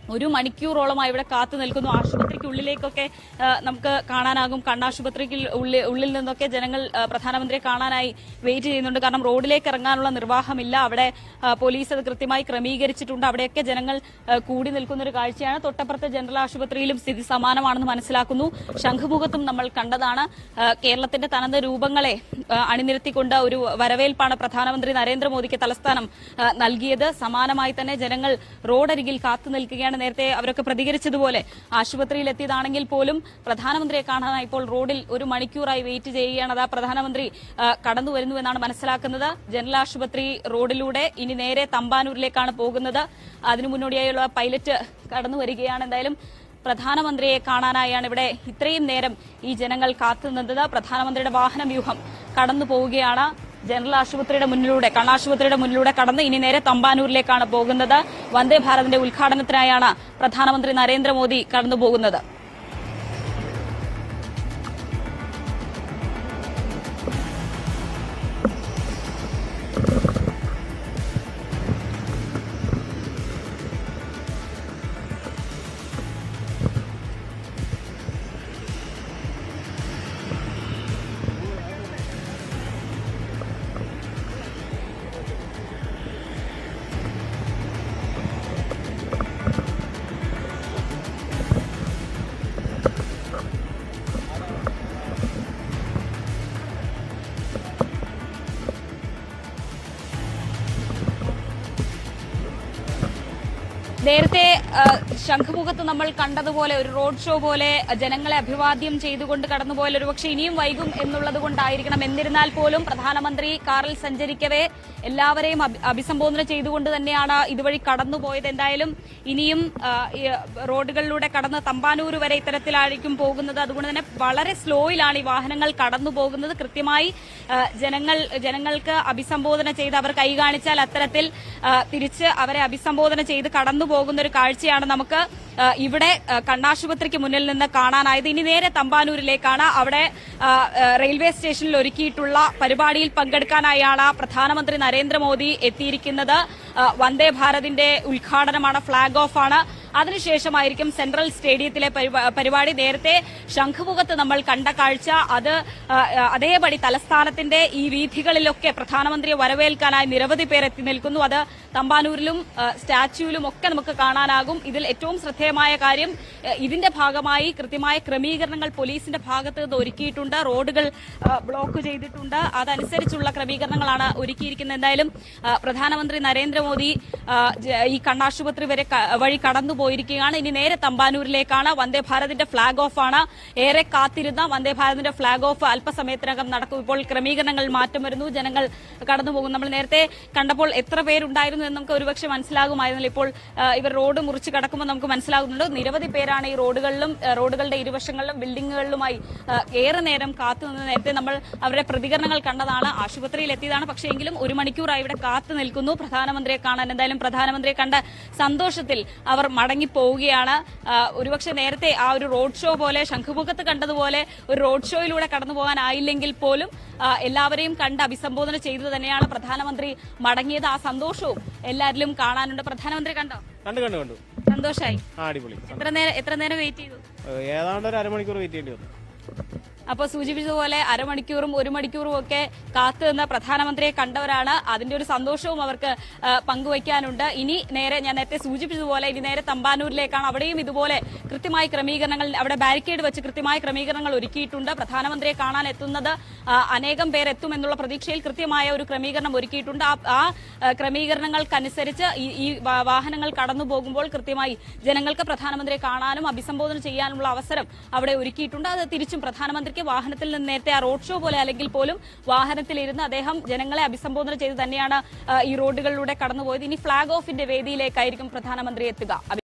ഒരു മണിക്കൂറോളമായി ഇവിടെ കാത്തു നിൽക്കുന്നു ആശുപത്രിക്കുള്ളിലേക്കൊക്കെ ആ, നമുക്ക് കാണാനാകും കണ്ണാശുപത്രിക്ക് ഉള്ളിൽ ഉള്ളിൽ നിന്നൊക്കെ ജനങ്ങൾ ആ, പ്രധാനമന്ത്രിയെ കാണാനായി വെയിറ്റ് ചെയ്യുന്നുണ്ട് കാരണം റോഡിലേക്ക് ഇറങ്ങാനുള്ള നിർവാഹമില്ല അവിടെ ആ, പോലീസ് അത് കൃത്യമായി ക്രമീകരിച്ചിട്ടുണ്ട് അവിടെയൊക്കെ ജനങ്ങൾ ആ, കൂടി നിൽക്കുന്ന ഒരു കാഴ്ചയാണ് തൊട്ടപ്പുറത്തെ ജനറൽ ആശുപത്രിയിലും സ്ഥിതി സമാനമാണെന്ന് മനസ്സിലാക്കുന്നു ശംഖുമുഖത്തും നമ്മൾ കണ്ടതാണ് ആ, കേരളത്തിന്റെ തനത് രൂപങ്ങളെ ആ, അണിനിരത്തിക്കൊണ്ട് ഒരു വരവേൽപ്പാണ് പ്രധാനമന്ത്രി നരേന്ദ്രമോദിക്ക് തലസ്ഥാനം ആ, നൽകിയത് സമാനമായി തന്നെ ജനങ്ങൾ റോഡരികിൽ കാത്തു നിൽക്കുകയാണ് നേരത്തെ അവരൊക്കെ പ്രതികരിച്ചതുപോലെ ആശുപത്രിയിൽ എത്തിയതാണെങ്കിൽ പോലും പ്രധാനമന്ത്രിയെ കാണാനായി ഇപ്പോൾ റോഡിൽ ഒരു മണിക്കൂറായി വെയിറ്റ് ചെയ്യുകയാണ് അതാ പ്രധാനമന്ത്രി ആ, കടന്നു വരുന്നു എന്നാണ് മനസ്സിലാക്കുന്നത് ജനറൽ ആശുപത്രി റോഡിലൂടെ ഇനി നേരെ തമ്പാനൂരിലേക്കാണ് പോകുന്നത് അതിനു മുന്നോടിയായുള്ള പൈലറ്റ് കടന്നു വരികയാണ് എന്തായാലും പ്രധാനമന്ത്രിയെ കാണാനായാണ് ഇവിടെ ഇത്രയും നേരം ഈ ജനങ്ങൾ കാത്തുനിന്നത് പ്രധാനമന്ത്രിയുടെ വാഹന വ്യൂഹം കടന്നു പോവുകയാണ് ജനറൽ ആശുപത്രിയുടെ മുന്നിലൂടെ കണ്ണാശുപത്രിയുടെ മുന്നിലൂടെ കടന്ന് ഇനി നേരെ തമ്പാനൂരിലേക്കാണ് പോകുന്നത് വന്ദേ ഭാരതിന്റെ ഉദ്ഘാടനത്തിനായാണ് പ്രധാനമന്ത്രി നരേന്ദ്രമോദി കടന്നു പോകുന്നത് നേരത്തെ ആ, ശംഖുമുഖത്ത് നമ്മൾ കണ്ടതുപോലെ ഒരു റോഡ് ഷോ പോലെ ജനങ്ങളെ അഭിവാദ്യം ചെയ്തുകൊണ്ട് കടന്നുപോയാൽ ഒരുപക്ഷെ ഇനിയും വൈകും എന്നുള്ളത് കൊണ്ടായിരിക്കണം എന്നിരുന്നാൽ പോലും പ്രധാനമന്ത്രി കാറിൽ സഞ്ചരിക്കവേ എല്ലാവരെയും അഭി- അഭിസംബോധന ചെയ്തുകൊണ്ട് തന്നെയാണ് ഇതുവഴി കടന്നുപോയത് എന്തായാലും ഇനിയും ആ, ഈ റോഡുകളിലൂടെ കടന്ന് തമ്പാനൂർ വരെ ഇത്തരത്തിലായിരിക്കും പോകുന്നത് അതുകൊണ്ട് തന്നെ വളരെ സ്ലോയിലാണ് ഈ വാഹനങ്ങൾ കടന്നു പോകുന്നത് കൃത്യമായി ആ, ജനങ്ങൾ ജനങ്ങൾക്ക് അഭിസംബോധന ചെയ്ത് അവർ കൈ കാണിച്ചാൽ അത്തരത്തിൽ ആ, തിരിച്ച് അവരെ അഭിസംബോധന ചെയ്ത് കടന്നു പോകുന്ന ഒരു കാഴ്ചയാണ് നമുക്ക് ആ, ഇവിടെ ആ, കണ്ണാശുപത്രിക്ക് മുന്നിൽ നിന്ന് കാണാനായത് ഇനി നേരെ തമ്പാനൂരിലേക്കാണ് അവിടെ ആ, ആ, റെയിൽവേ സ്റ്റേഷനിൽ ഒരുക്കിയിട്ടുള്ള പരിപാടിയിൽ പങ്കെടുക്കാനായാണ് പ്രധാനമന്ത്രി നരേന്ദ്രമോദി എത്തിയിരിക്കുന്നത് ആ, വന്ദേ ഭാരതിന്റെ ഉദ്ഘാടനമാണ് ഫ്ളാഗ് ഓഫ് ആണ് അതിനുശേഷമായിരിക്കും സെൻട്രൽ സ്റ്റേഡിയത്തിലെ പരിപാ- പരിപാടി നേരത്തെ ശംഖുമുഖത്ത് നമ്മൾ കണ്ട കാഴ്ച അത് ആ, ആ, അതേപടി തലസ്ഥാനത്തിന്റെ ഈ വീഥികളിലൊക്കെ പ്രധാനമന്ത്രിയെ വരവേൽക്കാനായി നിരവധി പേർ എത്തി നിൽക്കുന്നു അത് തമ്പാനൂരിലും ആ, സ്റ്റാച്യുവിലും ഒക്കെ നമുക്ക് കാണാനാകും ഇതിൽ ഏറ്റവും ശ്രദ്ധേയമായ കാര്യം ആ, ഇതിന്റെ ഭാഗമായി കൃത്യമായ ക്രമീകരണങ്ങൾ പോലീസിന്റെ ഭാഗത്ത് നിന്ന് ഒരുക്കിയിട്ടുണ്ട് റോഡുകൾ ആ, ബ്ലോക്ക് ചെയ്തിട്ടുണ്ട് അതനുസരിച്ചുള്ള ക്രമീകരണങ്ങളാണ് ഒരുക്കിയിരിക്കുന്നത് എന്തായാലും ആ, പ്രധാനമന്ത്രി നരേന്ദ്രമോദി ആ, ജ- ഈ കണ്ണാശുപത്രി വരെ ക- വഴി കടന്നു പോയിരിക്കുകയാണ് ഇനി നേരെ തമ്പാനൂരിലേക്കാണ് വന്ദേ ഭാരതിന്റെ ഫ്ളാഗ് ഓഫ് ആണ് ഏറെ കാത്തിരുന്ന വന്ദേ ഭാരതിന്റെ ഫ്ളാഗ് ഓഫ് അല്പസമയത്തിനകം നടക്കും ഇപ്പോൾ ക്രമീകരണങ്ങൾ മാറ്റം വരുന്നു ജനങ്ങൾ കടന്നു പോകും നമ്മൾ നേരത്തെ കണ്ടപ്പോൾ എത്ര പേരുണ്ടായിരുന്നു എന്ന് നമുക്ക് ഒരുപക്ഷെ മനസ്സിലാകുമായിരുന്നില്ല ഇപ്പോൾ ആ, ഇവർ റോഡ് മുറിച്ച് കടക്കുമ്പോൾ നമുക്ക് മനസ്സിലാകുന്നുണ്ട് നിരവധി പേരാണ് ഈ റോഡുകളിലും ആ, റോഡുകളുടെ ഇരുവശങ്ങളിലും ബിൽഡിങ്ങുകളിലുമായി ആ, ഏറെ നേരം കാത്തു നിന്ന് നേരത്തെ നമ്മൾ അവരുടെ പ്രതികരണങ്ങൾ കണ്ടതാണ് ആശുപത്രിയിൽ എത്തിയതാണ് പക്ഷേ എങ്കിലും ഒരു മണിക്കൂറായി ഇവിടെ കാത്തു നിൽക്കുന്നു പ്രധാനമന്ത്രിയെ കാണാൻ എന്തായാലും പ്രധാനമന്ത്രിയെ കണ്ട സന്തോഷത്തിൽ അവർ മടങ്ങിപ്പോവുകയാണ് ആ, ഒരുപക്ഷെ നേരത്തെ ആ ഒരു റോഡ് ഷോ പോലെ ശംഖുമുഖത്ത് കണ്ടതുപോലെ ഒരു റോഡ് ഷോയിലൂടെ കടന്നു പോകാനായില്ലെങ്കിൽ പോലും ആ, എല്ലാവരെയും കണ്ട് അഭിസംബോധന ചെയ്തു തന്നെയാണ് പ്രധാനമന്ത്രി മടങ്ങിയത് ആ സന്തോഷവും എല്ലാവരിലും കാണാനുണ്ട് പ്രധാനമന്ത്രി കണ്ടോ കണ്ടു കണ്ടു കണ്ടു സന്തോഷായി ആ അടിപൊളി എത്ര നേരം എത്ര നേരം വെയിറ്റ് ചെയ്തു ഏഹ് ഏതാണ്ട് ഒരു അരമണിക്കൂർ വെയിറ്റ് ചെയ്യേണ്ടി വന്നു അപ്പൊ സൂചിപ്പിച്ചതുപോലെ അരമണിക്കൂറും ഒരു മണിക്കൂറും ഒക്കെ കാത്തു നിന്ന് പ്രധാനമന്ത്രിയെ കണ്ടവരാണ് അതിന്റെ ഒരു സന്തോഷവും അവർക്ക് ആ, പങ്കുവയ്ക്കാനുണ്ട് ഇനി നേരെ ഞാൻ നേരത്തെ സൂചിപ്പിച്ചതുപോലെ ഇനി നേരെ തമ്പാനൂരിലേക്കാണ് അവിടെയും ഇതുപോലെ കൃത്യമായ ക്രമീകരണങ്ങൾ അവിടെ ബാരിക്കേഡ് വെച്ച് കൃത്യമായ ക്രമീകരണങ്ങൾ ഒരുക്കിയിട്ടുണ്ട് പ്രധാനമന്ത്രിയെ കാണാൻ എത്തുന്നത് ആ, അനേകം പേർ എത്തുമെന്നുള്ള പ്രതീക്ഷയിൽ കൃത്യമായ ഒരു ക്രമീകരണം ഒരുക്കിയിട്ടുണ്ട് ആ- ആ ആ, ക്രമീകരണങ്ങൾക്കനുസരിച്ച് ഈ ഈ വാ- വാഹനങ്ങൾ കടന്നു പോകുമ്പോൾ കൃത്യമായി ജനങ്ങൾക്ക് പ്രധാനമന്ത്രിയെ കാണാനും അഭിസംബോധന ചെയ്യാനുമുള്ള അവസരം അവിടെ ഒരുക്കിയിട്ടുണ്ട് അത് തിരിച്ചും പ്രധാനമന്ത്രിക്ക് വാഹനത്തിൽ നിന്ന് നേരത്തെ ആ റോഡ് ഷോ പോലെ അല്ലെങ്കിൽ പോലും വാഹനത്തിലിരുന്ന് അദ്ദേഹം ജനങ്ങളെ അഭിസംബോധന ചെയ്ത് തന്നെയാണ് ആ, ഈ റോഡുകളിലൂടെ കടന്നുപോയത് ഇനി ഫ്ളാഗ് ഓഫിന്റെ വേദിയിലേക്കായിരിക്കും പ്രധാനമന്ത്രി എത്തുക